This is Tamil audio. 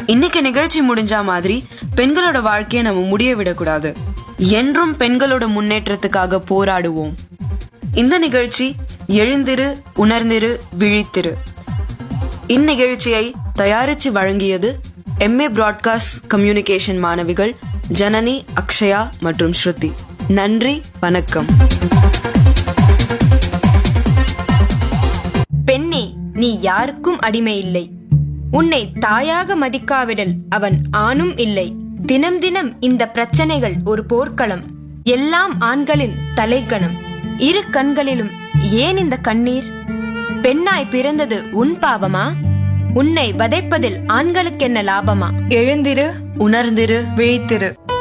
இன்னைக்கு நிகழ்ச்சி முடிஞ்சா மாதிரி பெண்களோட வாழ்க்கையை நம்ம முடிய விடக்கூடாது என்றும் பெண்களோட முன்னேற்றத்துக்காக போராடுவோம் இந்த நிகழ்ச்சி எழுந்திரு உணர்ந்திரு விழித்திரு இந்நிகழ்ச்சியை தயாரித்து வழங்கியது எம்ஏ பிராட்காஸ்ட் கம்யூனிகேஷன் மாணவிகள் ஜனனி அக்ஷயா மற்றும் ஸ்ருதி நன்றி வணக்கம் பெண்ணே நீ யாருக்கும் அடிமை இல்லை உன்னை தாயாக மதிக்காவிடல் அவன் ஆணும் இல்லை தினம் தினம் இந்த பிரச்சனைகள் ஒரு போர்க்களம் எல்லாம் ஆண்களின் தலைக்கணம் இரு கண்களிலும் ஏன் இந்த கண்ணீர் பெண்ணாய் பிறந்தது உன் பாவமா உன்னை வதைப்பதில் ஆண்களுக்கென்ன லாபமா எழுந்திரு உணர்ந்திரு விழித்திரு